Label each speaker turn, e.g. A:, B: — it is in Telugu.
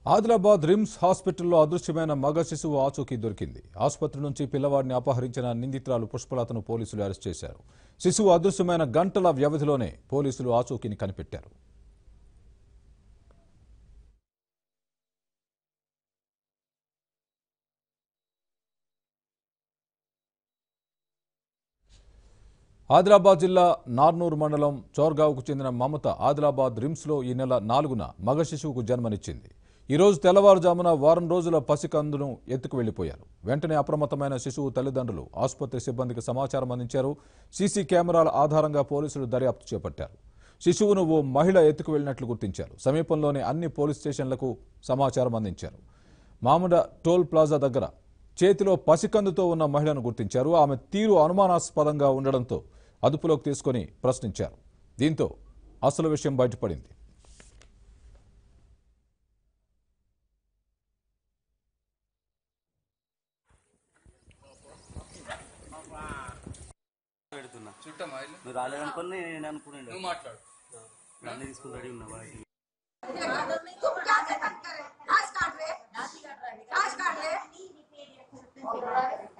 A: ఆదిలాబాద్ రిమ్స్ హాస్పిటల్లో అదృశ్యమైన మగ శిశువు ఆచూకీ దొరికింది ఆసుపత్రి నుంచి పిల్లవాడిని అపహరించిన నిందితురాలు పుష్పలతను పోలీసులు అరెస్ట్ చేశారు శిశువు అదృశ్యమైన గంటల వ్యవధిలోనే పోలీసులు ఆచూకీని కనిపెట్టారు ఆదిలాబాద్ జిల్లా నార్నూర్ మండలం చోర్గావ్కు చెందిన మమత ఆదిలాబాద్ రిమ్స్లో ఈ నెల నాలుగున మగ శిశువుకు జన్మనిచ్చింది ఈ రోజు తెల్లవారుజామున వారం రోజుల పసికందును ఎత్తుకు వెళ్లిపోయారు వెంటనే అప్రమత్తమైన శిశువు తల్లిదండ్రులు ఆసుపత్రి సిబ్బందికి సమాచారం అందించారు సీసీ కెమెరాల ఆధారంగా పోలీసులు దర్యాప్తు చేపట్టారు శిశువును ఓ మహిళ ఎత్తుకు వెళ్లినట్లు గుర్తించారు సమీపంలోని అన్ని పోలీస్ స్టేషన్లకు సమాచారం అందించారు మామిడ టోల్ ప్లాజా దగ్గర చేతిలో పసికందుతో ఉన్న మహిళను గుర్తించారు ఆమె తీరు అనుమానాస్పదంగా ఉండడంతో అదుపులోకి తీసుకొని ప్రశ్నించారు దీంతో అసలు విషయం బయటపడింది
B: పెడుతున్నా
C: చుట్టమా ఇల్లు
B: నువ్వు రాలేదనుకుని నేను అనుకున్నాను
C: నువ్వు మాట్లాడు
B: అన్నీ తీసుకుని రెడీ ఉన్నా వాడికి
D: तुम क्या से बात कर रहे घास काट रहे घास काट रहे